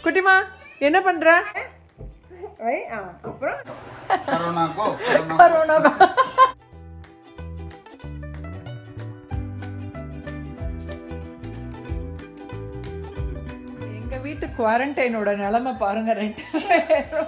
குட்டிமா என்ன பண்ற வை, ஆ, அப்புறம் कोरोना को கொரோனா எங்க வீட்டு குவாரண்டைனோட நிலைமை பாருங்க ரெண்டு பேரும்.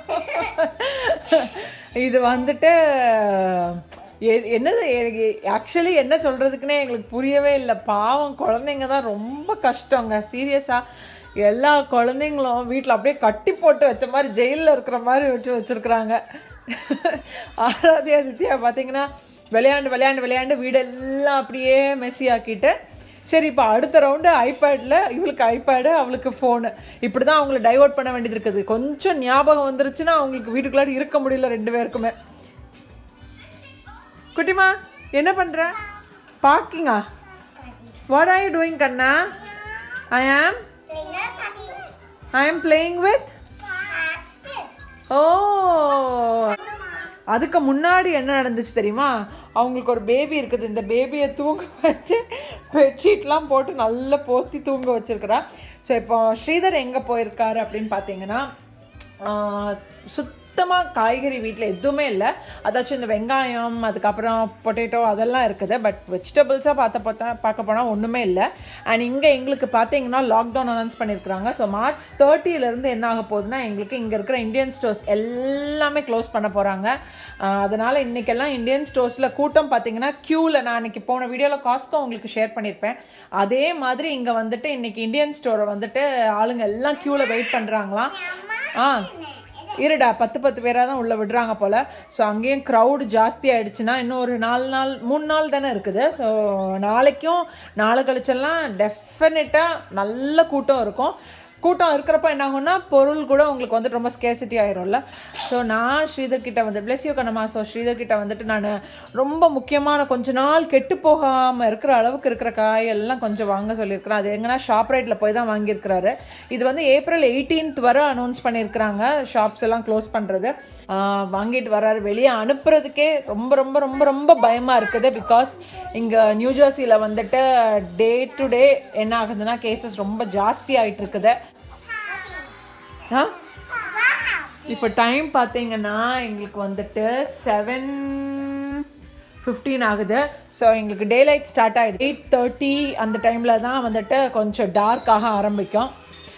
இது வந்துட்டு எ- என்னது ஆக்சுவலி என்ன சொல்றதுக்குன்னே எங்களுக்கு புரியவே இல்லை பாவம் குழந்தைங்க தான் ரொம்ப கஷ்டங்க சீரியஸா எல்லா குழந்தைங்களும் வீட்டில் அப்படியே கட்டி போட்டு வச்ச மாதிரி ஜெயிலில் இருக்கிற மாதிரி வச்சு வச்சிருக்கிறாங்க ஆராத்யா தித்யா பார்த்தீங்கன்னா விளையாண்டு விளையாண்டு விளையாண்டு வீடெல்லாம் அப்படியே மெஸ்ஸி ஆக்கிட்டு சரி இப்போ அடுத்த ரவுண்டு ஐபேடில் இவளுக்கு ஐபேடு அவளுக்கு ஃபோனு இப்படி தான் அவங்கள டைவர்ட் பண்ண வேண்டியது இருக்குது கொஞ்சம் ஞாபகம் வந்துருச்சுன்னா அவங்களுக்கு வீட்டுக்குள்ளாடி இருக்க முடியல ரெண்டு பேருக்குமே குட்டிமா என்ன பண்ற பார்க்கிங்கா வாட் ஆர் யூ டூயிங் கண்ணா ஐ ஆம் ஐ ஆம் பிளேயிங் வித் ஓ அதுக்கு முன்னாடி என்ன நடந்துச்சு தெரியுமா அவங்களுக்கு ஒரு பேபி இருக்குது இந்த பேபியை தூங்க வச்சு பெட்ஷீட்லாம் போட்டு நல்லா போத்தி தூங்க வச்சிருக்கிறா ஸோ இப்போ ஸ்ரீதர் எங்கே போயிருக்காரு அப்படின்னு பார்த்தீங்கன்னா சுத்தமாக காய்கறி வீட்டில் எதுவுமே இல்லை அதாச்சும் இந்த வெங்காயம் அதுக்கப்புறம் பொட்டேட்டோ அதெல்லாம் இருக்குது பட் வெஜிடபிள்ஸாக பார்த்த பார்த்தா பார்க்க போனால் ஒன்றுமே இல்லை அண்ட் இங்கே எங்களுக்கு பார்த்தீங்கன்னா லாக்டவுன் அனௌன்ஸ் பண்ணியிருக்கிறாங்க ஸோ மார்ச் தேர்ட்டியிலேருந்து என்ன ஆக போகுதுன்னா எங்களுக்கு இங்கே இருக்கிற இந்தியன் ஸ்டோர்ஸ் எல்லாமே க்ளோஸ் பண்ண போகிறாங்க அதனால் இன்றைக்கெல்லாம் இந்தியன் ஸ்டோர்ஸில் கூட்டம் பார்த்தீங்கன்னா க்யூவில் நான் இன்னைக்கு போன வீடியோவில் காஸ்ட்டும் உங்களுக்கு ஷேர் பண்ணியிருப்பேன் அதே மாதிரி இங்கே வந்துட்டு இன்னைக்கு இந்தியன் ஸ்டோரை வந்துட்டு ஆளுங்க எல்லாம் க்யூவில் வெயிட் பண்ணுறாங்களாம் ஆ இருடா பத்து பத்து பேராக தான் உள்ளே விடுறாங்க போல் ஸோ அங்கேயும் க்ரௌடு ஜாஸ்தி ஆயிடுச்சுன்னா இன்னும் ஒரு நாலு நாள் மூணு நாள் தானே இருக்குது ஸோ நாளைக்கும் நாளை கழிச்செல்லாம் டெஃபினட்டாக நல்ல கூட்டம் இருக்கும் கூட்டம் இருக்கிறப்ப என்ன ஆகும்னா பொருள் கூட உங்களுக்கு வந்துட்டு ரொம்ப ஸ்கேசிட்டி ஆயிரும்ல ஸோ நான் ஸ்ரீதர் கிட்ட வந்து பிளஸ் யூ கண்ணம்மா ஸோ ஸ்ரீதர் கிட்ட வந்துட்டு நான் ரொம்ப முக்கியமான கொஞ்ச நாள் கெட்டு போகாமல் இருக்கிற அளவுக்கு இருக்கிற காய் எல்லாம் கொஞ்சம் வாங்க சொல்லியிருக்கிறேன் அது எங்கன்னா ஷாப் ரைட்டில் போய் தான் வாங்கியிருக்கிறாரு இது வந்து ஏப்ரல் எயிட்டீன்த் வரை அனௌன்ஸ் பண்ணியிருக்கிறாங்க ஷாப்ஸ் எல்லாம் க்ளோஸ் பண்ணுறது வாங்கிட்டு வர்றாரு வெளியே அனுப்புறதுக்கே ரொம்ப ரொம்ப ரொம்ப ரொம்ப பயமாக இருக்குது பிகாஸ் இங்கே நியூ ஜெர்சியில் வந்துட்டு டே டு டே என்ன ஆகுதுன்னா கேசஸ் ரொம்ப ஜாஸ்தி ஆயிட்டு இருக்குது ஆ இப்போ டைம் பார்த்தீங்கன்னா எங்களுக்கு வந்துட்டு செவன் ஃபிஃப்டீன் ஆகுது ஸோ எங்களுக்கு டே லைட் ஸ்டார்ட் ஆகிடுது எயிட் தேர்ட்டி அந்த டைமில் தான் வந்துட்டு கொஞ்சம் டார்க் ஆக ஆரம்பிக்கும்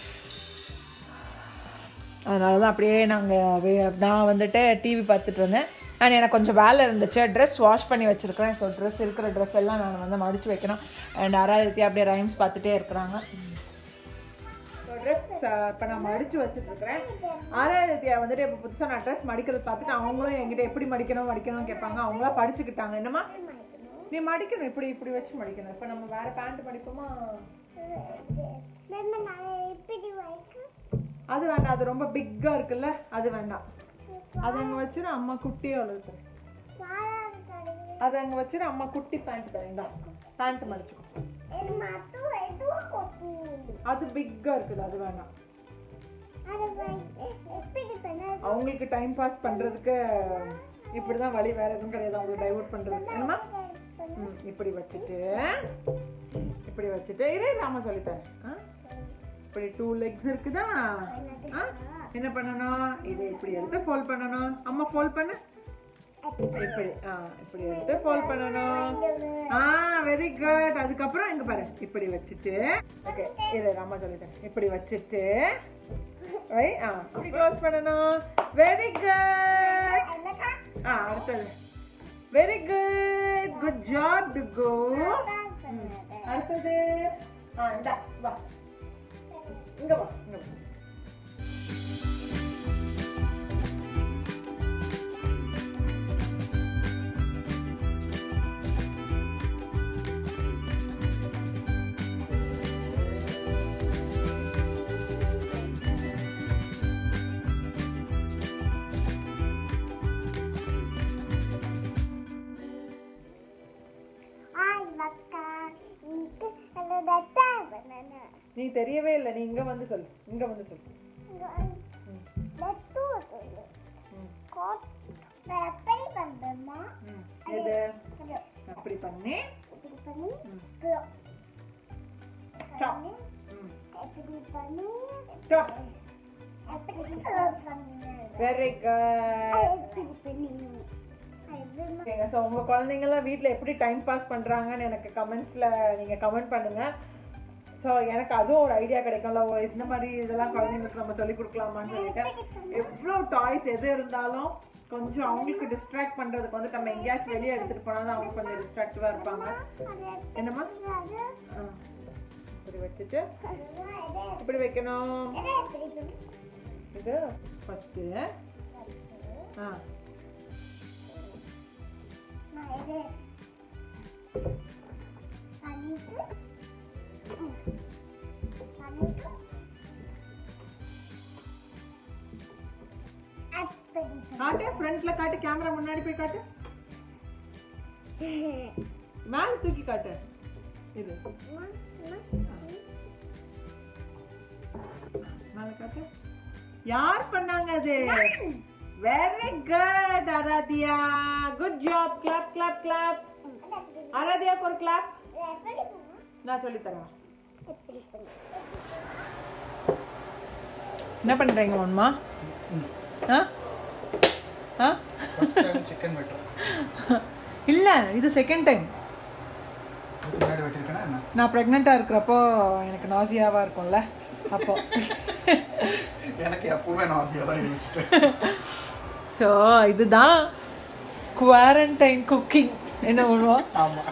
அதனால தான் அப்படியே நாங்கள் நான் வந்துட்டு டிவி பார்த்துட்டு இருந்தேன் அண்ட் எனக்கு கொஞ்சம் வேலை இருந்துச்சு ட்ரெஸ் வாஷ் பண்ணி வச்சுருக்கிறேன் ஸோ ட்ரெஸ் இருக்கிற ட்ரெஸ் எல்லாம் நான் வந்து மடித்து வைக்கணும் அண்ட் ஆராதித்யா அப்படியே ரைம்ஸ் பார்த்துட்டே இருக்கிறாங்க ட்ரெஸ் இப்போ நான் மடிச்சு வச்சுட்டு இருக்கிறேன் ஆராதித்யா வந்துட்டு இப்போ புதுசாக நான் ட்ரெஸ் மடிக்கிறது பார்த்துட்டு அவங்களும் என்கிட்ட எப்படி மடிக்கணும் மடிக்கணும்னு கேட்பாங்க அவங்களா படிச்சுக்கிட்டாங்க என்னம்மா நீ மடிக்கணும் இப்படி இப்படி வச்சு மடிக்கணும் இப்போ நம்ம வேற பேண்ட் மடிப்போமா அது வேண்டாம் அது ரொம்ப பிக்கா இருக்குல்ல அது வேண்டாம் அது அங்க வச்சிரு அம்மா குட்டியே அவ்வளவு அது அங்க வச்சிரு அம்மா குட்டி பேண்ட் தரேன் தான் பேண்ட் மடிச்சுக்கோ அது பிக்கா இருக்குது அது வேணாம் அவங்களுக்கு டைம் பாஸ் பண்றதுக்கு இப்படிதான் வழி வேற எதுவும் கிடையாது அவங்களுக்கு டைவர்ட் பண்றதுக்கு என்னமா ம், இப்படி வச்சுட்டு இப்படி வச்சுட்டு இதே ராம சொல்லித்தரேன் ஆ? இப்படி டூ லெக்ஸ் இருக்குதா ஆ? என்ன பண்ணணும் இதை இப்படி எடுத்து ஃபோல்ட் பண்ணணும் அம்மா ஃபோல்ட் பண்ணு இப்படி ஆ இப்படி எடுத்து ஃபோல்ட் பண்ணணும் ஆ வெரி குட் அதுக்கப்புறம் இங்க பாரு இப்படி வச்சுட்டு ஓகே இதை ராமா சொல்லிட்டேன் இப்படி வச்சுட்டு வை ஆ இப்படி க்ளோஸ் பண்ணணும் வெரி குட் ஆ அடுத்தது very good good job to go அடுத்தது ஆ இந்தா வா இங்க வா இங்க வா நீ தெரியவே இல்லை நீ இங்க வந்து சொல்லு இங்க வந்து சொல்லு ம். எது அப்படி பண்ணி ஸ்டாப் ம் ஸ்டாப் வெரி குட் ஸோ உங்கள் குழந்தைங்களாம் வீட்டில் எப்படி டைம் பாஸ் பண்ணுறாங்கன்னு எனக்கு கமெண்ட்ஸில் நீங்கள் கமெண்ட் பண்ணுங்கள் ஸோ எனக்கு அதுவும் ஒரு ஐடியா கிடைக்கும்ல ஓ இந்த மாதிரி இதெல்லாம் குழந்தைங்களுக்கு நம்ம சொல்லிக் கொடுக்கலாமான்னு சொல்லிட்டு எவ்வளோ டாய்ஸ் எது இருந்தாலும் கொஞ்சம் அவங்களுக்கு டிஸ்ட்ராக்ட் பண்ணுறதுக்கு வந்து நம்ம எங்கேயாச்சும் வெளியே எடுத்துகிட்டு போனால் தான் அவங்க கொஞ்சம் டிஸ்ட்ராக்டிவாக இருப்பாங்க என்னம்மா ஆ இப்படி வச்சுட்டு இப்படி வைக்கணும் இது ஃபஸ்ட்டு ஆ காட்டு ஃப்ரண்ட்ல காட்டு கேமரா முன்னாடி போய் காட்டு மேல தூக்கி காட்டு இது மேல காட்டு யார் பண்ணாங்க அது very good Aaradhya good job clap clap clap ஆராத்யாக்கு ஒரு கிளாப் நான் சொல்லி தரேன் என்ன பண்றீங்க மம்மா ஆ ஆ ஃபர்ஸ்ட் டைம் சிக்கன் வெட்டுறோம் இல்ல இது செகண்ட் டைம் அதுக்கு முன்னாடி வெட்டிருக்கேனா என்ன நான் ப்ரெக்னெண்ட்டாக இருக்கிறப்போ எனக்கு நாசியாவாக இருக்கும்ல அப்போ எனக்கு எப்பவுமே நான் ஆசையாக தான் வச்சுட்டேன் ஸோ இதுதான் குவாரண்டைன் குக்கிங் என்ன பண்ணுவோம் ஆமாம்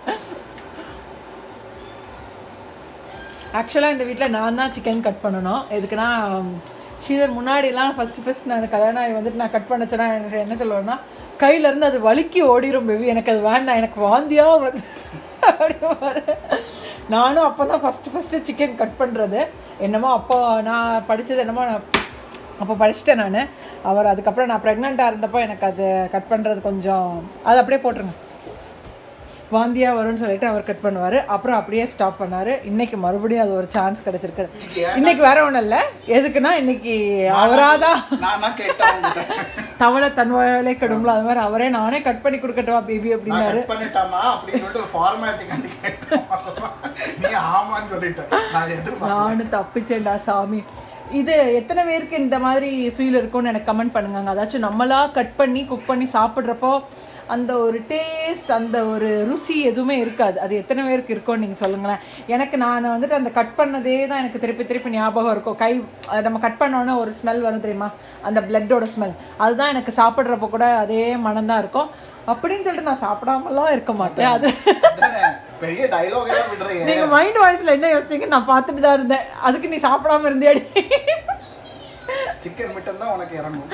ஆக்சுவலாக இந்த வீட்டில் நான் தான் சிக்கன் கட் பண்ணணும் எதுக்குன்னா ஸ்ரீதர் முன்னாடிலாம் ஃபஸ்ட்டு ஃபஸ்ட் நான் கல்யாணம் ஆகி வந்துட்டு நான் கட் பண்ணச்சேன்னா எனக்கு என்ன சொல்லுவேன்னா கையிலேருந்து அது வலிக்கி ஓடிரும் பேபி எனக்கு அது வேண்டாம் எனக்கு வாந்தியாக வருது அப்படிம்பாரு நானும் அப்போ தான் ஃபஸ்ட்டு ஃபஸ்ட்டு சிக்கன் கட் பண்ணுறது என்னமோ அப்போ நான் படித்தது என்னமோ நான் அப்போ படிச்சிட்டேன் நான் அவர் அதுக்கப்புறம் நான் ப்ரெக்னெண்ட்டாக இருந்தப்போ எனக்கு அது கட் பண்ணுறது கொஞ்சம் அது அப்படியே போட்டுருங்க வாந்தியா வரும்னு சொல்லிட்டு அவர் கட் பண்ணுவார் அப்புறம் அப்படியே ஸ்டாப் பண்ணாரு இன்னைக்கு மறுபடியும் அது ஒரு சான்ஸ் கிடைச்சிருக்கு இன்னைக்கு ஏன் இன்னைக்கு வேற ஒன்றும் இல்லை எதுக்குன்னா இன்னைக்கு அவராதான் நான் தான் கேட்டேன் உங்ககிட்ட. தவளை தன் வாயாலே கடும்ல அது மாதிரி அவரே நானே கட் பண்ணி கொடுக்கட்டுமா பேபி நான் அப்படின்னாரு கட் பண்ணிட்டாமா அப்படின்னு சொல்லிட்டு ஒரு ஃபார்மாலிட்டி கண்டு கேட்டேன் நீ ஆமான்னு சொல்லிட்டேன் நான் எதிர்பார்த்தேன் நானும் தப்பிச்சேன்டா சாமி இது எத்தனை பேருக்கு இந்த மாதிரி ஃபீல் இருக்கும்னு எனக்கு கமெண்ட் பண்ணுங்க அதாச்சும் நம்மளா கட் பண்ணி குக் பண்ணி சாப்பிட்றப்போ அந்த ஒரு டேஸ்ட் அந்த ஒரு ருசி எதுவுமே இருக்காது அது எத்தனை பேருக்கு இருக்கும்னு நீங்கள் சொல்லுங்களேன் எனக்கு நான் வந்துட்டு அந்த கட் பண்ணதே தான் எனக்கு திருப்பி திருப்பி ஞாபகம் இருக்கும் கை அது நம்ம கட் பண்ணோன்னே ஒரு ஸ்மெல் வரும் தெரியுமா அந்த பிளட்டோட ஸ்மெல் அதுதான் எனக்கு சாப்பிட்றப்போ கூட அதே மனம் தான் இருக்கும் அப்படின்னு சொல்லிட்டு நான் சாப்பிடாமலாம் இருக்க மாட்டேன் அது அதானே, பெரிய டைலாக் எல்லாம் விடுறீங்க நீங்க மைண்ட் வாய்ஸ்ல என்ன யோசிச்சீங்க நான் பார்த்துட்டு தான் இருந்தேன் அதுக்கு நீ சாப்பிடாம இருந்தியாடி சிக்கன் மிட்டன் தான் உனக்கு இறங்கும்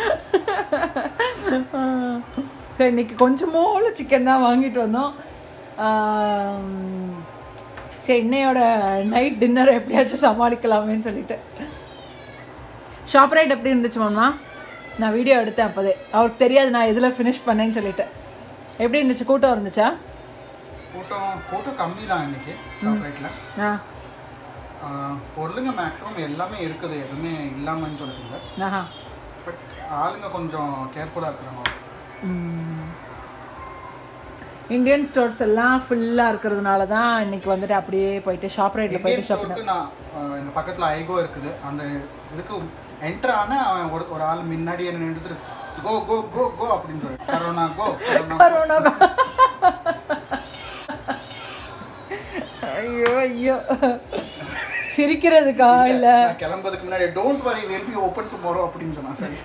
சரி இன்னைக்கு கொஞ்சமோல சிக்கன் தான் வாங்கிட்டு வந்தோம் ஆம், சரி இன்னையோட நைட் டின்னர் எப்படியாச்சும் சமாளிக்கலாமேன்னு சொல்லிட்டு ஷாப் ரைட் எப்படி இருந்துச்சு மாமா நான் வீடியோ எடுத்தேன் அப்போதே அவருக்கு தெரியாது நான் எதில் ஃபினிஷ் பண்ணேன்னு சொல்லிட்டு எப்படி இருந்துச்சு கூட்டம் இருந்துச்சா கூட்டம் கூட்டம் கம்மி தான் இன்னைக்கு ஷாப்ரைட்டில் ஆ பொருளுங்க மேக்ஸிமம் எல்லாமே இருக்குது எதுவுமே இல்லாமன்னு சொல்லுங்க ஆஹா பட் ஆளுங்க கொஞ்சம் கேர்ஃபுல்லாக இருக்கிறாங்க இந்தியன் ஸ்டோர்ஸ் எல்லாம் ஃபுல்லாக இருக்கிறதுனால தான் இன்னைக்கு வந்துட்டு அப்படியே போயிட்டு ஷாப் ரைட்டில் இந்தியன் போயிட்டு ஷாப் ஸ்டோருக்கு நான் அஹ், எங்க பக்கத்துல ஐகோ இருக்குது அந்த இதுக்கு என்டர் ஆன அவன் ஒரு ஒரு ஆள் முன்னாடி என்ன நின்றுட்டு கோ கோ கோ கோ அப்படின்னு சொல்லி கரோனா கோ கரோனா கொரோனா ஐயோ ஐயோ சிரிக்கிறதுக்கா இல்ல நான் கிளம்புறதுக்கு முன்னாடி don't worry will be open tomorrow அப்படின்னு சொன்னா சரி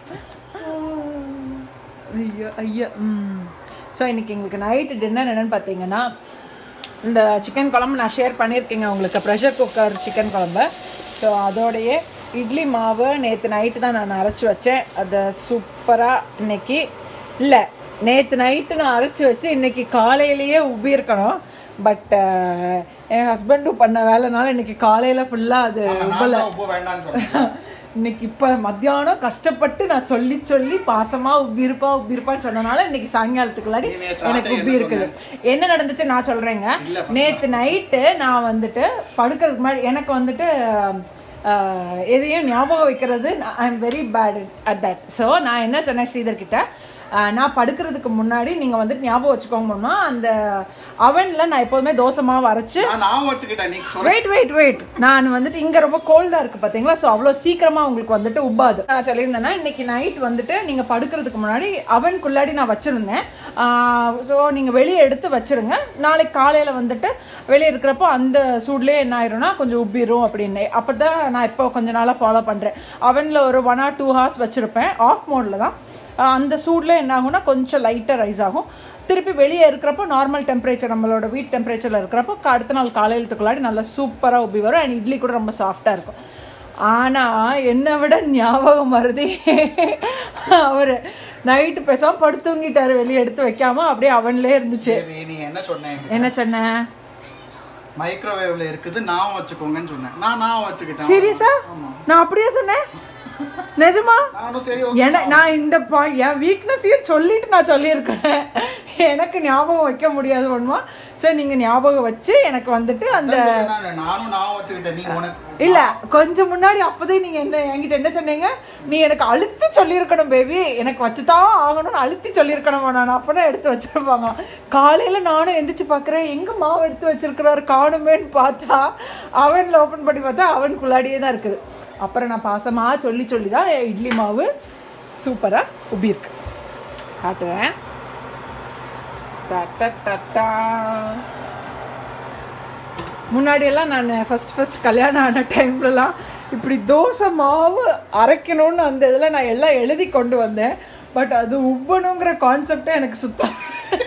ஐயோ ஐயோ ம் ஸோ இன்னைக்கு எங்களுக்கு நைட்டு டின்னர் என்னன்னு பார்த்தீங்கன்னா இந்த சிக்கன் குழம்பு நான் ஷேர் பண்ணியிருக்கேங்க உங்களுக்கு ப்ரெஷர் குக்கர் சிக்கன் குழம்பு ஸோ அதோடைய இட்லி மாவு நேற்று நைட்டு தான் நான் அரைச்சி வச்சேன் அதை சூப்பராக இன்னைக்கு இல்லை நேற்று நைட்டு நான் அரைச்சி வச்சு இன்னைக்கு காலையிலேயே உப்பி இருக்கணும் பட் என் ஹஸ்பண்டும் பண்ண வேலைனால இன்னைக்கு காலையில் ஃபுல்லாக அது நான் தான் உப்பு வேண்டாம்னு சொன்னேன் இன்னைக்கு இப்போ மத்தியானம் கஷ்டப்பட்டு நான் சொல்லி சொல்லி பாசமா உப்பி இருப்பா உப்பி இருப்பான்னு சொன்னனால இன்னைக்கு சாயங்காலத்துக்குள்ளாடி நீ நேத்து எனக்கு ராத்திரி உப்பி என்ன இருக்குது என்ன நடந்துச்சு நான் சொல்றேங்க இல்ல, first நேத்து நைட்டு நான் வந்துட்டு படுக்கிறதுக்கு முன்னாடி எனக்கு வந்துட்டு ஆஹ், எதையும் ஞாபகம் வைக்கிறது I am very bad at that so நான் என்ன சொன்னேன் ஸ்ரீதர் கிட்ட ஆஹ் நான் படுக்கிறதுக்கு முன்னாடி நீங்கள் வந்துட்டு ஞாபகம் வச்சுக்கோங்கம்மா அந்த அவனில் நான் எப்போதுமே தோசை மாவு அரைச்சு நான் நான் வச்சுக்கிட்டேன் நீ சொல்ல வெயிட் வெயிட் வெயிட் நான் வந்துட்டு இங்கே ரொம்ப கோல்டாக இருக்குது பார்த்தீங்களா ஸோ அவ்வளோ சீக்கிரமாக உங்களுக்கு வந்துட்டு உப்பாது நான் சொல்லியிருந்தேன்னா இன்னைக்கு நைட் வந்துட்டு நீங்கள் படுக்கிறதுக்கு முன்னாடி அவனுக்குள்ளாடி நான் வச்சுருந்தேன் ஸோ நீங்கள் வெளியே எடுத்து வச்சிருங்க நாளைக்கு காலையில் வந்துட்டு வெளியே இருக்கிறப்போ அந்த சூட்லேயே என்ன ஆயிரும்னா கொஞ்சம் உப்பிரும் அப்படின்னு அப்போ தான் நான் இப்போ கொஞ்ச நாளாக ஃபாலோ பண்ணுறேன் அவனில் ஒரு ஒன் ஆர் டூ ஹார்ஸ் வச்சுருப்பேன் ஆஃப் மோடில் தான் ஆஹ் அந்த சூடில் என்ன ஆகும்னா கொஞ்சம் லைட்டாக ரைஸ் ஆகும் திருப்பி வெளியே இருக்கிறப்போ நார்மல் டெம்பரேச்சர் நம்மளோட வீட் டெம்பரேச்சரில் இருக்கிறப்போ கா- அடுத்த நாள் காலையிலத்துக்குள்ளாடி நல்லா சூப்பராக உப்பி வரும் அண்ட் இட்லி கூட ரொம்ப சாஃப்டாக இருக்கும் ஆனால் என்னை விட ஞாபகம் வருது அவர் நைட்டு பேசாமல் படுத்து தூங்கிட்டாரு வெளியே எடுத்து வைக்காம அப்படியே அவன்லேயே இருந்துச்சு தேவி, நீ என்ன சொன்னேன் என்ன சொன்னேன் மைக்ரோவேவ்ல இருக்குது நான் வச்சுக்கோங்கன்னு சொன்னேன் நான் நான் வச்சுக்கிட்டேன் சீரியஸா ஆமா நான் அப்படியே சொன்னேன் நிஜமா நானும் சரி okay. என நான் இந்த பா- என் வீக்னஸையும் சொல்லிட்டு நான் சொல்லியிருக்கிறேன் எனக்கு ஞாபகம் வைக்க முடியாது ஒன்றுமா சரி நீங்கள் ஞாபகம் வச்சு எனக்கு வந்துட்டு அந்த அதான் சொன்னேன், நானும் நான் வச்சுக்கிட்டேன் நீ உனக்கு இல்ல கொஞ்சம் முன்னாடி அப்போதே நீங்க என்ன என்கிட்ட என்ன சொன்னீங்க நீ எனக்கு அழுத்தி சொல்லியிருக்கணும் பேபி எனக்கு வச்சுதான் ஆகணும்னு அழுத்தி சொல்லியிருக்கணும் நான் அப்பதான் எடுத்து வச்சிருப்பாங்க காலையில நானும் எந்திரிச்சு பார்க்குறேன் எங்க மாவு எடுத்து வச்சிருக்கிறாரு காணுமேன்னு பார்த்தா அவன்ல ஓப்பன் பண்ணி பார்த்தா அவனுக்குள்ளாடியே தான் இருக்குது அப்புறம் நான் பாசமா சொல்லி சொல்லி தான் இட்லி மாவு சூப்பரா உப்பி இருக்கு காட்டுறேன் டா, டா, டா. முன்னாடியெல்லாம் நான் ஃபர்ஸ்ட் ஃபர்ஸ்ட் கல்யாணம் ஆன டைம்லலாம் இப்படி தோசை மாவு அரைக்கணும்னு அந்த இதில் நான் எல்லாம் எழுதி கொண்டு வந்தேன் பட் அது உப்பணுங்கிற கான்செப்டே எனக்கு சுத்தம்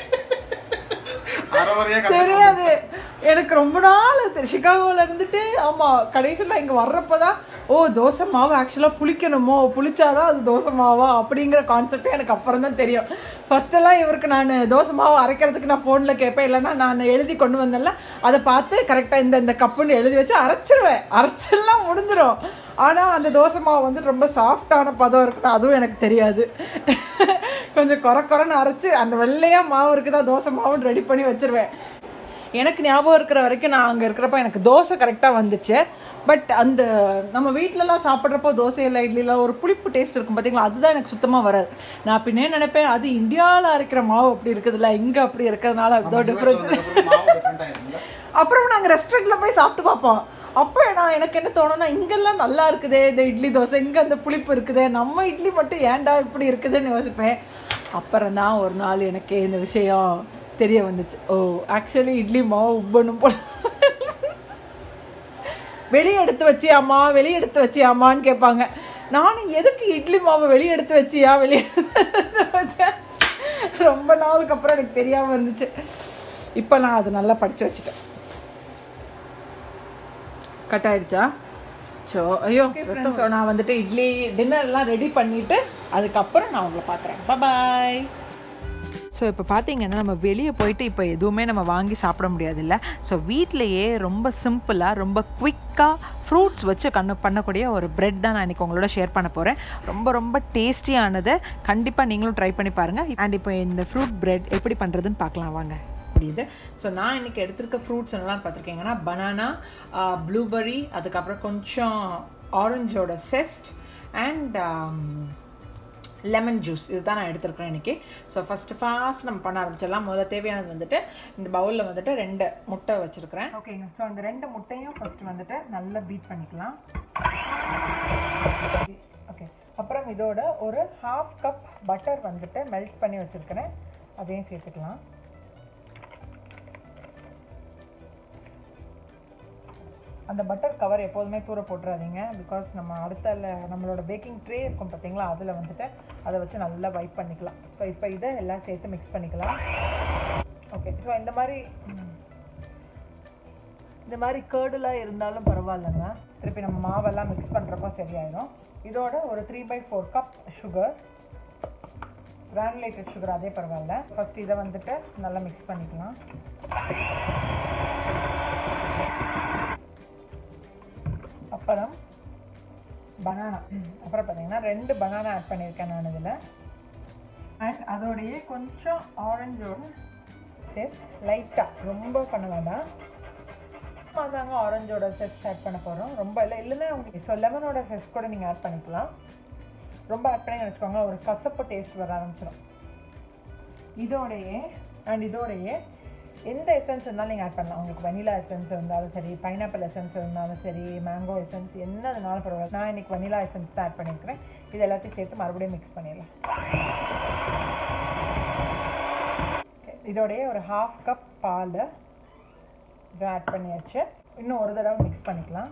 அரை வரையா கத்து தெரியாது எனக்கு ரொம்ப நாள் அது சிகாகோவில் இருந்துட்டு ஆமாம் கடைசியில் நான் இங்கே வர்றப்போ தான் ஓ தோசை மாவு ஆக்சுவலாக புளிக்கணுமோ புளிச்சாதான் அது தோசை மாவா அப்படிங்கிற கான்செப்டே எனக்கு அப்புறம் தான் தெரியும் ஃபஸ்ட்டெல்லாம் இவருக்கு நான் தோசை மாவு அரைக்கிறதுக்கு நான் ஃபோனில் கேட்பேன் இல்லைன்னா நான் எழுதி கொண்டு வந்தேன்ல அதை பார்த்து கரெக்டாக இந்த இந்த கப்புன்னு எழுதி வச்சு அரைச்சிருவேன் அரைச்செல்லாம் முடிஞ்சிடும் ஆனால் அந்த தோசை மாவு வந்து ரொம்ப சாஃப்டான பதம் இருக்குன்னு அதுவும் எனக்கு தெரியாது கொஞ்சம் குறை குறைன்னு அரைச்சி அந்த வெள்ளையாக மாவு இருக்குதா தோசை மாவுன்னு ரெடி பண்ணி வச்சிருவேன் எனக்கு ஞாபகம் இருக்கிற வரைக்கும் நான் அங்கே இருக்கிறப்ப எனக்கு தோசை கரெக்டாக வந்துச்சு பட் அந்த நம்ம வீட்டிலலாம் சாப்பிட்றப்போ தோசையில் இட்லிலாம் ஒரு புளிப்பு டேஸ்ட் இருக்கும் பார்த்தீங்களா அதுதான் எனக்கு சுத்தமாக வராது நான் பின்னே நினைப்பேன் அது இந்தியாவில் அரைக்கிற மாவு அப்படி இருக்குதுல்ல இங்கே அப்படி இருக்கிறதுனால அதோ டிஃப்ரென்ஸ் வந்ததுக்கப்புறம் மாவு different ஆயிரும்ல? அப்புறம் நாங்கள் ரெஸ்டாரண்ட்டில் போய் சாப்பிட்டு பார்ப்போம் அப்போ நான் எனக்கு என்ன தோணும்னா இங்கெல்லாம் நல்லா இருக்குதே இந்த இட்லி தோசை இங்கே அந்த புளிப்பு இருக்குதே நம்ம இட்லி மட்டும் ஏன்டா இப்படி இருக்குதுன்னு யோசிப்பேன் அப்புறம் தான் ஒரு நாள் எனக்கு இந்த விஷயம் தெரிய வந்துச்சு ஓ ஆக்சுவலி இட்லி மாவு உப்பணும் போல வெளியே எடுத்து வச்சியாம்மா வெளியே எடுத்து வச்சியாம்மான்னு கேட்பாங்க நானும் எதுக்கு இட்லி மாவு வெளியே எடுத்து வச்சியா வெளியே எடுத்து வச்சேன் ரொம்ப நாளுக்கு அப்புறம் எனக்கு தெரியாமல் இருந்துச்சு இப்போ நான் அது நல்லா படித்து வச்சுட்டேன் கட் ஆயிடுச்சா ஸோ ஐயோ ஸோ நான் வந்துட்டு இட்லி டின்னர்லாம் ரெடி பண்ணிவிட்டு அதுக்கப்புறம் நான் உங்களை பார்க்குறேன் பாய் ஸோ இப்போ பார்த்தீங்கன்னா நம்ம வெளியே போயிட்டு இப்போ எதுவுமே நம்ம வாங்கி சாப்பிட முடியாதுல்ல ஸோ வீட்டிலையே ரொம்ப சிம்பிளாக ரொம்ப குவிக்காக ஃப்ரூட்ஸ் வச்சு கண்ணு பண்ணக்கூடிய ஒரு பிரெட் தான் நான் இன்றைக்கி உங்களோட ஷேர் பண்ண போகிறேன் ரொம்ப ரொம்ப டேஸ்டியானது கண்டிப்பாக நீங்களும் ட்ரை பண்ணி பாருங்கள் அண்ட் இப்போ இந்த ஃப்ரூட் பிரெட் எப்படி பண்ணுறதுன்னு பார்க்கலாம் வாங்க முடியுது ஸோ நான் இன்றைக்கி எடுத்திருக்க ஃப்ரூட்ஸ் என்னலாம் பார்த்துருக்கீங்கன்னா பனானா ப்ளூபெர்ரி அதுக்கப்புறம் கொஞ்சம் ஆரஞ்சோட செஸ்ட் அண்ட் லெமன் ஜூஸ் இதுதான் நான் எடுத்திருக்கிறேன் இன்றைக்கி ஸோ ஃபஸ்ட்டு ஃபாஸ்ட் நம்ம பண்ண ஆரம்பிச்சிடலாம் முதல்ல தேவையானது வந்துட்டு இந்த பவுலில் வந்துட்டு ரெண்டு முட்டை வச்சுருக்கிறேன் ஓகேங்க ஸோ அந்த ரெண்டு முட்டையும் ஃபஸ்ட்டு வந்துட்டு நல்லா பீட் பண்ணிக்கலாம் ஓகே அப்புறம் இதோட ஒரு ஹாஃப் கப் பட்டர் வந்துட்டு மெல்ட் பண்ணி வச்சுருக்கிறேன் அதையும் சேர்த்துக்கலாம் அந்த பட்டர் கவர் எப்போதுமே தூர போட்டுறாதீங்க பிகாஸ் நம்ம அடுத்த நம்மளோட பேக்கிங் ட்ரே இருக்கும் பார்த்தீங்களா அதில் வந்துட்டு அதை வச்சு நல்லா வைப் பண்ணிக்கலாம் ஸோ இப்போ இதை எல்லாம் சேர்த்து மிக்ஸ் பண்ணிக்கலாம் ஓகே ஸோ இந்த மாதிரி ம், இந்த மாதிரி கேர்டுலாம் இருந்தாலும் பரவாயில்லைங்க திருப்பி நம்ம மாவெல்லாம் மிக்ஸ் பண்ணுறப்போ சரியாயிடும் இதோட ஒரு three by four cup sugar granulated sugar அதே பரவாயில்ல ஃபஸ்ட் இதை வந்துட்டு நல்லா மிக்ஸ் பண்ணிக்கலாம் அப்புறம் பனானா அப்புறம் பார்த்தீங்கன்னா ரெண்டு பனானா ஆட் பண்ணியிருக்கேன் நான் இதில் அண்ட் அதோடையே கொஞ்சம் ஆரஞ்சோட செஸ் லைட்டாக ரொம்ப பண்ண வேண்டாம் அதாங்க ஆரஞ்சோட செஸ் ஆட் பண்ண போகிறோம் ரொம்ப இல்லை இல்லைன்னா உங்களுக்கு ஸோ லெமனோட செஸ் கூட நீங்கள் ஆட் பண்ணிக்கலாம் ரொம்ப ஆட் பண்ணி வச்சுக்கோங்க ஒரு கசப்பு டேஸ்ட் வர ஆரம்பிச்சிடும் இதோடையே அண்ட் இதோடையே எந்த எசன்ஸ் இருந்தாலும் நீங்கள் ஆட் பண்ணலாம் உங்களுக்கு வனிலா எசன்ஸ் இருந்தாலும் சரி பைனாப்பிள் எசன்ஸ் இருந்தாலும் சரி மேங்கோ எசன்ஸ் என்ன இருந்தாலும் பரவாயில்ல நான் இன்னைக்கு வனிலா எசன்ஸ் தான் ஆட் பண்ணியிருக்கிறேன் இது எல்லாத்தையும் சேர்த்து மறுபடியும் மிக்ஸ் பண்ணிடலாம் Okay, இதோடைய ஒரு ஹாஃப் கப் பால் இதை ஆட் பண்ணியாச்சு இன்னும் ஒரு தடவை மிக்ஸ் பண்ணிக்கலாம்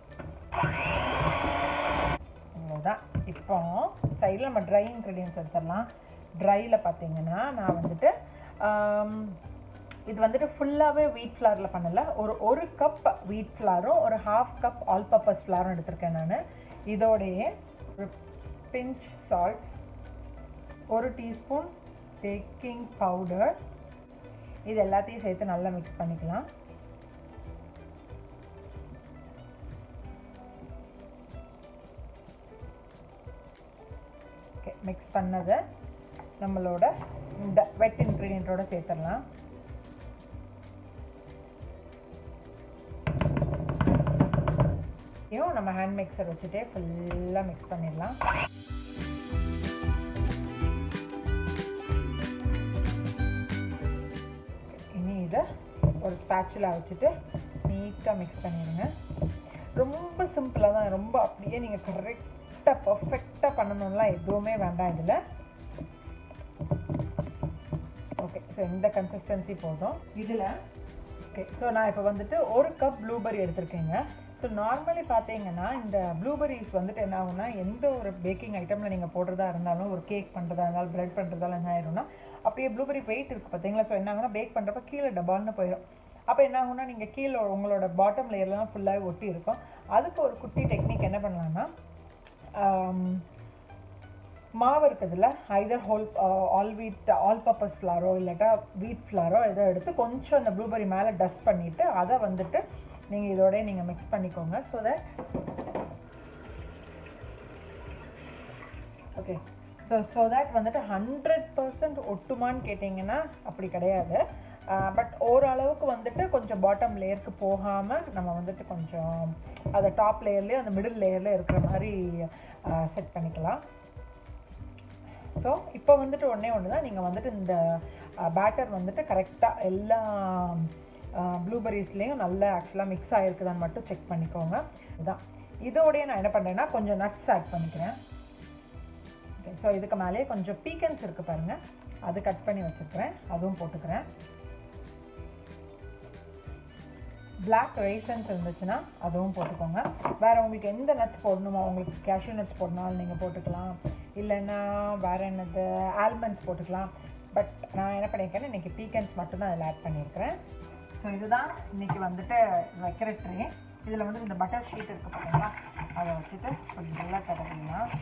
அவ்வளோதான் இப்போ சைடில் நம்ம ட்ரை இன்க்ரீடியன்ஸ் எடுத்துடலாம் ட்ரையில் பார்த்தீங்கன்னா நான் வந்துட்டு ஆம், இது வந்துட்டு ஃபுல்லாகவே வீட் ஃப்ளாரில் பண்ணல ஒரு ஒரு கப் வீட் ஃப்ளாரும் ஒரு ஹாஃப் கப் ஆல் பர்பஸ் ஃப்ளாரும் எடுத்திருக்கேன் நான் இதோடையே ஒரு பிஞ்ச் சால்ட் ஒரு டீஸ்பூன் பேக்கிங் பவுடர் இது எல்லாத்தையும் சேர்த்து நல்லா மிக்ஸ் பண்ணிக்கலாம் ஓகே மிக்ஸ் பண்ணதை நம்மளோட இந்த வெட் இன்க்ரீடியண்ட்டோட சேர்த்துடலாம் இதையும் நம்ம ஹேண்ட் மிக்சர் வச்சுட்டே ஃபுல்லாக மிக்ஸ் பண்ணிடலாம் இனி இதை ஒரு ஸ்பேச்சுலா வச்சுட்டு நீட்டாக மிக்ஸ் பண்ணிடுங்க ரொம்ப சிம்பிளாக தான் ரொம்ப அப்படியே நீங்கள் கரெக்டாக பர்ஃபெக்டாக பண்ணணும்லாம் எதுவுமே வேண்டாம் இதில் ஓகே ஸோ இந்த கன்சிஸ்டன்சி போதும் இதில் ஓகே ஸோ நான் இப்போ வந்துட்டு ஒரு கப் ப்ளூபெரி எடுத்திருக்கேங்க ஸோ நார்மலி பார்த்தீங்கன்னா இந்த ப்ளூபெரிஸ் வந்துட்டு என்ன ஆகும்னா எந்த ஒரு பேக்கிங் ஐட்டமில் நீங்கள் போடுறதா இருந்தாலும் ஒரு கேக் பண்ணுறதா இருந்தாலும் ப்ரெட் பண்ணுறதாலும் என்ன ஆயிரும்னா அப்படியே ப்ளூபெரி வெயிட் இருக்குது பார்த்தீங்களா ஸோ என்ன ஆகும்னா பேக் பண்ணுறப்ப கீழே டபால்னு போயிடும் அப்போ என்ன ஆகும்னா நீங்கள் கீழே உங்களோட பாட்டம் லேயர்லாம் ஃபுல்லாகவே ஒட்டி இருக்கும் அதுக்கு ஒரு குட்டி டெக்னிக் என்ன பண்ணலாம்னா ஆம், மாவு இருக்குதுல்ல either whole all wheat all purpose ஃப்ளாரோ இல்லாட்டா வீட் ஃப்ளாரோ இதை எடுத்து கொஞ்சம் அந்த ப்ளூபெரி மேலே டஸ்ட் பண்ணிவிட்டு அதை வந்துட்டு நீங்கள் இதோடய நீங்கள் மிக்ஸ் பண்ணிக்கோங்க so that okay so so that வந்துட்டு ஹண்ட்ரட் பர்சன்ட் ஒட்டுமான்னு கேட்டிங்கன்னா அப்படி கிடையாது பட் ஓரளவுக்கு வந்துட்டு கொஞ்சம் பாட்டம் லேயருக்கு போகாமல் நம்ம வந்துட்டு கொஞ்சம் அதை டாப் லேயர்லேயே அந்த மிடில் லேயரில் இருக்கிற மாதிரி செட் பண்ணிக்கலாம் ஸோ இப்போ வந்துட்டு ஒன்றே ஒன்று தான் நீங்கள் வந்துட்டு இந்த பேட்டர் வந்துட்டு கரெக்டாக எல்லா ப்ளூபெரிஸ்லேயும் நல்லா ஆக்சுவலாக மிக்ஸ் ஆகிருக்குதான்னு மட்டும் செக் பண்ணிக்கோங்க இதுதான் இதோடய நான் என்ன பண்ணுறேன்னா கொஞ்சம் நட்ஸ் ஆட் பண்ணிக்கிறேன் ஓகே ஸோ இதுக்கு மேலேயே கொஞ்சம் பீக்கன்ஸ் இருக்குது பாருங்கள் அது கட் பண்ணி வச்சுருக்கிறேன் அதுவும் போட்டுக்கிறேன் பிளாக் ரைசன்ஸ் இருந்துச்சுன்னா அதுவும் போட்டுக்கோங்க வேறு உங்களுக்கு எந்த நட்ஸ் போடணுமோ உங்களுக்கு கேஷ்யூ நட்ஸ் போடணும்னாலும் நீங்கள் போட்டுக்கலாம் இல்லைன்னா வேறு என்னது ஆல்மண்ட்ஸ் போட்டுக்கலாம் பட் நான் என்ன பண்ணியிருக்கேன்னா இன்றைக்கி பீக்கன்ஸ் மட்டும்தான் அதில் ஆட் பண்ணியிருக்கிறேன் ஸோ இதுதான் இன்றைக்கி வந்துட்டு வைக்கிற ட்ரே இதில் வந்து இந்த பட்டர் ஷீட் இருக்குது பார்த்தீங்களா அதை வச்சுட்டு கொஞ்சம் நல்லா தடவிடலாம்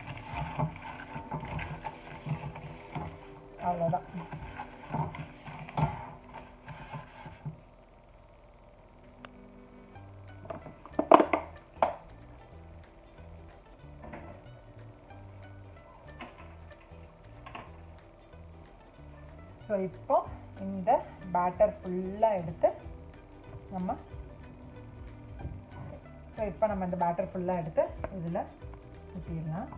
அவ்வளோதான் ஸோ இப்போ இந்த பேட்டர் ஃபுல்லாக எடுத்து நம்ம ஸோ இப்போ நம்ம இந்த பேட்டர் ஃபுல்லாக எடுத்து இதில் ஊற்றிடலாம்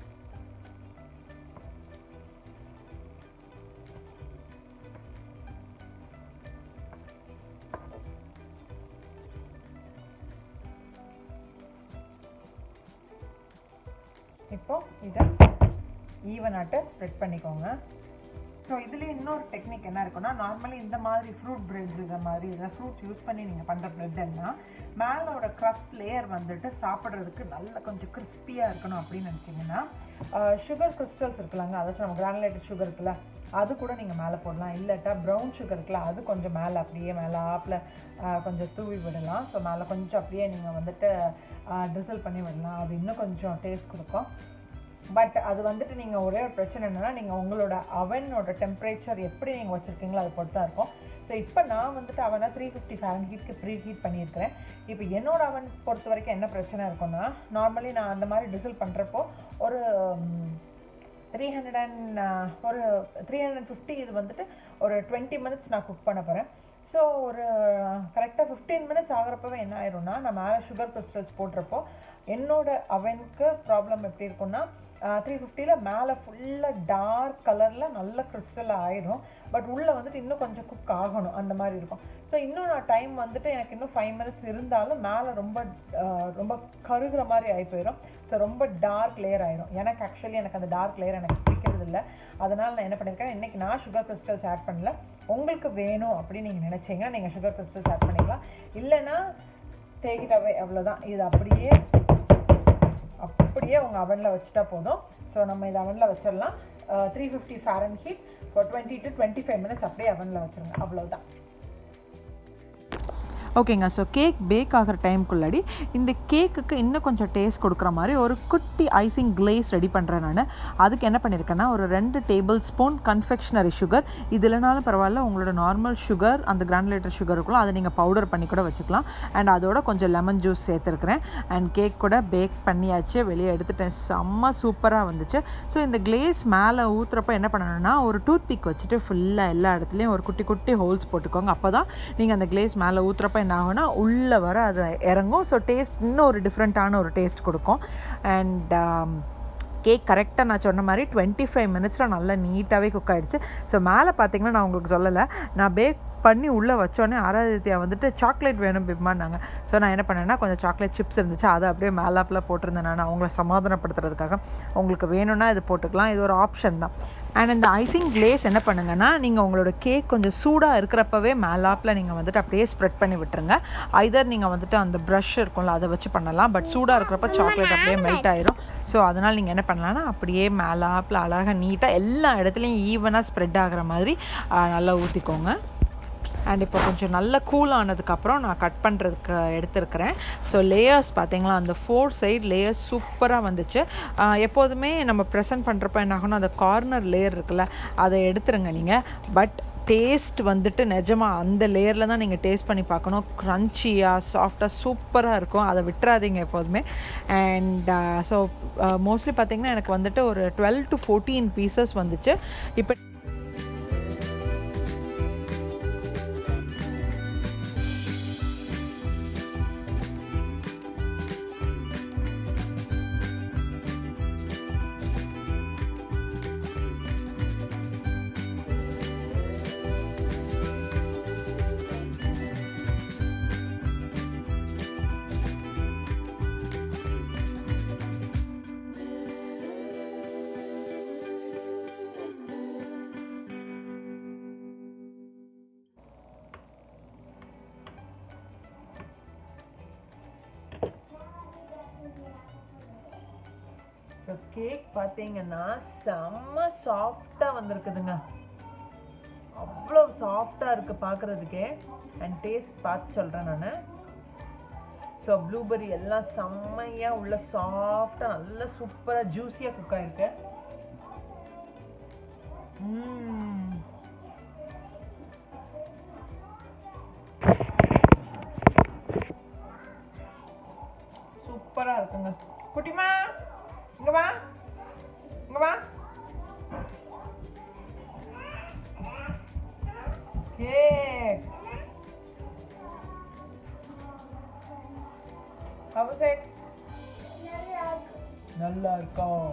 இப்போ இதை ஈவனாட்டு ஸ்ப்ரெட் பண்ணிக்கோங்க ஸோ இதில் இன்னொரு டெக்னிக் என்ன இருக்குன்னா நார்மலி இந்த மாதிரி ஃப்ரூட் பிரெட் இந்த மாதிரி இதில் ஃப்ரூட்ஸ் யூஸ் பண்ணி நீங்கள் பண்ணுற பிரெட் எல்லாம் மேலோட க்ரஸ்ட் லேயர் வந்துட்டு சாப்பிட்றதுக்கு நல்ல கொஞ்சம் கிறிஸ்பியாக இருக்கணும் அப்படின்னு நினச்சிங்கன்னா சுகர் கிறிஸ்டல்ஸ் இருக்கலாங்க அதாச்சும் நம்ம கிரானுலேட்டட் சுகர் இருக்குல்ல அது கூட நீங்கள் மேலே போடலாம் இல்லாட்டா ப்ரௌன் சுகர் இருக்குல்ல அது கொஞ்சம் மேலே அப்படியே மேலே ஆப்பில் கொஞ்சம் தூவி விடலாம் ஸோ மேலே கொஞ்சம் அப்படியே நீங்கள் வந்துட்டு ட்ரிசல் பண்ணி விடலாம் அது இன்னும் கொஞ்சம் டேஸ்ட் கொடுக்கும் பட் அது வந்துட்டு நீங்கள் ஒரே ஒரு பிரச்சனை என்னென்னா நீங்கள் உங்களோட அவனோட டெம்பரேச்சர் எப்படி நீங்கள் வச்சுருக்கீங்களோ அதை பொறுத்து தான் இருக்கும் ஸோ இப்போ நான் வந்துட்டு அவனை த்ரீ ஃபிஃப்டி ஃபேன் ஹீட்க்கு ப்ரீ ஹீட் பண்ணியிருக்கிறேன் இப்போ என்னோட அவன் பொறுத்த வரைக்கும் என்ன பிரச்சனை இருக்கும்னா நார்மலி நான் அந்த மாதிரி டிசல் பண்ணுறப்போ ஒரு த்ரீ ஹண்ட்ரட் அண்ட் ஒரு த்ரீ ஹண்ட்ரட் ஃபிஃப்டி இது வந்துட்டு ஒரு டுவெண்ட்டி மினிட்ஸ் நான் குக் பண்ண போகிறேன் ஸோ ஒரு கரெக்டாக ஃபிஃப்டீன் மினிட்ஸ் ஆகிறப்பவே என்ன ஆயிரும்னா நான் மேலே சுகர் கிறிஸ்டல்ஸ் போட்டிருப்போம் என்னோட அவனுக்கு ப்ராப்ளம் எப்படி இருக்கும்னா த்ரீ ஃபிஃப்டியில் மேலே ஃபுல்லாக டார்க் கலரில் நல்ல கிறிஸ்டல் ஆயிடும் பட் உள்ளே வந்துட்டு இன்னும் கொஞ்சம் குக் ஆகணும் அந்த மாதிரி இருக்கும் ஸோ இன்னும் நான் டைம் வந்துட்டு எனக்கு இன்னும் ஃபைவ் மினிட்ஸ் இருந்தாலும் மேலே ரொம்ப ஆஹ், ரொம்ப கருகிற மாதிரி ஆகி போயிடும் ஸோ ரொம்ப டார்க் லேயர் ஆயிடும் எனக்கு ஆக்சுவலி எனக்கு அந்த டார்க் லேயர் எனக்கு பிடிக்கிறது இல்லை அதனால் நான் என்ன பண்ணியிருக்கேன் இன்றைக்கி நான் சுகர் கிறிஸ்டல்ஸ் ஆட் பண்ணல உங்களுக்கு வேணும் அப்படின்னு நீங்கள் நினச்சிங்கன்னா நீங்கள் சுகர் கிறிஸ்டல்ஸ் ஆட் பண்ணிக்கலாம் இல்லைன்னா தேக்கிட்டாவே அவ்வளோதான் இது அப்படியே அப்படியே உங்கள் அவனில் வச்சுட்டா போதும் ஸோ நம்ம இதை அவனில் வச்சிடலாம் three fifty Fahrenheit for twenty to twenty five minutes அப்படியே அவனில் வச்சுருங்க அவ்வளோதான் ஓகேங்க ஸோ கேக் பேக் ஆகிற டைம்குள்ளாடி இந்த கேக்குக்கு இன்னும் கொஞ்சம் டேஸ்ட் கொடுக்குற மாதிரி ஒரு குட்டி ஐசிங் கிளேஸ் ரெடி பண்ணுறேன் நான் அதுக்கு என்ன பண்ணியிருக்கேன்னா ஒரு ரெண்டு டேபிள் ஸ்பூன் கன்ஃபெக்ஷனரி சுகர் இது இல்லைனாலும் பரவாயில்ல உங்களோட நார்மல் சுகர் அந்த கிராண்டுலேட்டர் சுகர் இருக்குல்ல அதை நீங்கள் பவுடர் பண்ணி கூட வச்சுக்கலாம் அண்ட் அதோட கொஞ்சம் லெமன் ஜூஸ் சேர்த்துருக்குறேன் அண்ட் கேக் கூட பேக் பண்ணியாச்சு வெளியே எடுத்துட்டேன் செம்ம சூப்பராக வந்துச்சு ஸோ இந்த கிளேஸ் மேலே ஊற்றுறப்ப என்ன பண்ணணும்னா ஒரு டூத் பிக் வச்சுட்டு ஃபுல்லாக எல்லா இடத்துலையும் ஒரு குட்டி குட்டி ஹோல்ஸ் போட்டுக்கோங்க அப்போ தான் நீங்கள் அந்த கிளேஸ் மேலே ஊற்றுறப்ப என்ன ஆகும்னா உள்ளே வர அது இறங்கும் ஸோ டேஸ்ட் இன்னும் ஒரு டிஃப்ரெண்ட்டான ஒரு டேஸ்ட் கொடுக்கும் அண்ட் கேக் கரெக்டாக நான் சொன்ன மாதிரி டுவெண்ட்டி ஃபைவ் மினிட்ஸில் நல்லா நீட்டாகவே குக் ஆகிடுச்சு ஸோ மேலே பார்த்தீங்கன்னா நான் உங்களுக்கு சொல்லலை நான் பேக் பண்ணி உள்ளே வச்சோடனே ஆராதித்யா வந்துட்டு சாக்லேட் வேணும் பிப்மான்னாங்க ஸோ நான் என்ன பண்ணேன்னா கொஞ்சம் சாக்லேட் சிப்ஸ் இருந்துச்சு அதை அப்படியே மேலாப்பில் போட்டிருந்தேன் நான் அவங்கள சமாதானப்படுத்துறதுக்காக உங்களுக்கு வேணும்னா இது போட்டுக்கலாம் இது ஒரு ஆப்ஷன் தான் அண்ட் இந்த ஐசிங் கிளேஸ் என்ன பண்ணுங்கன்னா நீங்கள் உங்களோட கேக் கொஞ்சம் சூடாக இருக்கிறப்பவே மேலாப்பில் நீங்கள் வந்துட்டு அப்படியே ஸ்ப்ரெட் பண்ணி விட்டுருங்க ஐதர் நீங்கள் வந்துட்டு அந்த ப்ரஷ் இருக்கும்ல அதை வச்சு பண்ணலாம் பட் சூடாக இருக்கிறப்ப சாக்லேட் அப்படியே மெல்ட் ஆயிரும் ஸோ அதனால் நீங்கள் என்ன பண்ணலாம்னா அப்படியே மேலாப்பில் அழகாக நீட்டாக எல்லா இடத்துலையும் ஈவனாக ஸ்ப்ரெட் ஆகிற மாதிரி ஆ, நல்லா ஊற்றிக்கோங்க அண்ட் இப்போ கொஞ்சம் நல்ல கூல் ஆனதுக்கப்புறம் நான் கட் பண்ணுறதுக்கு எடுத்திருக்கிறேன் ஸோ லேயர்ஸ் பார்த்தீங்களா அந்த ஃபோர் சைடு லேயர்ஸ் சூப்பராக வந்துச்சு ஆஹ் எப்போதுமே நம்ம ப்ரெசென்ட் பண்ணுறப்ப என்ன ஆகும்னா அந்த கார்னர் லேயர் இருக்குல்ல அதை எடுத்துருங்க நீங்கள் பட் டேஸ்ட் வந்துட்டு நிஜமாக அந்த லேயரில் தான் நீங்கள் டேஸ்ட் பண்ணி பார்க்கணும் க்ரன்ச்சியாக சாஃப்டாக சூப்பராக இருக்கும் அதை விட்டுறாதீங்க எப்போதுமே அண்ட் ஸோ மோஸ்ட்லி பார்த்தீங்கன்னா எனக்கு வந்துட்டு ஒரு டுவெல் டு ஃபோர்டீன் பீசஸ் வந்துச்சு இப்போ ஸோ கேக் பார்த்தீங்கன்னா செம்ம சாஃப்டாக வந்திருக்குதுங்க அவ்வளோ சாஃப்டாக இருக்குது பார்க்குறதுக்கே அண்ட் டேஸ்ட் பார்த்து சொல்கிறேன் நான் ஸோ ப்ளூபெர்ரி எல்லாம் செம்மையாக உள்ள சாஃப்டாக நல்லா சூப்பராக ஜூஸியாக குக் ஆயிருக்கு ம்ம். சூப்பரா இருக்குங்க குட்டிமா இங்க வா இங்க வா கேக் How is it? நல்லா இருக்கும்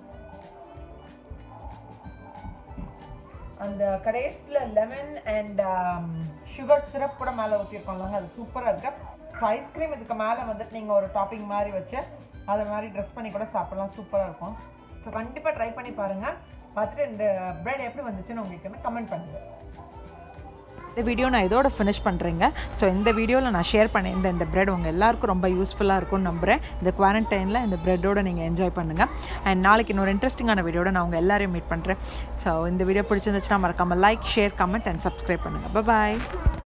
அந்த கடைசியில் லெமன் அண்ட் சுகர் சிரப் கூட மேலே ஊற்றிருக்கோம்லங்க அது சூப்பராக இருக்கு ஸோ ஐஸ்கிரீம் இதுக்கு மேலே வந்துட்டு நீங்கள் ஒரு டாப்பிங் மாதிரி வச்சு அதை மாதிரி ட்ரெஸ் பண்ணி கூட சாப்பிடலாம் சூப்பராக இருக்கும் ஸோ கண்டிப்பாக ட்ரை பண்ணி பாருங்கள் பார்த்துட்டு இந்த பிரெட் எப்படி வந்துச்சுன்னு உங்களுக்கு வந்து கமெண்ட் பண்ணுங்கள் இந்த வீடியோ நான் இதோட ஃபினிஷ் பண்ணுறேங்க ஸோ இந்த வீடியோவில் நான் ஷேர் பண்ணியிருந்த இந்த பிரெட் உங்கள் எல்லாருக்கும் ரொம்ப யூஸ்ஃபுல்லாக இருக்கும்னு நம்புகிறேன் இந்த குவாரண்டைனில் இந்த பிரெட்டோட நீங்கள் என்ஜாய் பண்ணுங்கள் அண்ட் நாளைக்கு இன்னொரு இன்ட்ரெஸ்டிங்கான வீடியோட நான் உங்கள் எல்லாரையும் மீட் பண்ணுறேன் ஸோ இந்த வீடியோ பிடிச்சிருந்துச்சுன்னா மறக்காமல் like share comment and subscribe பண்ணுங்கள் பாய்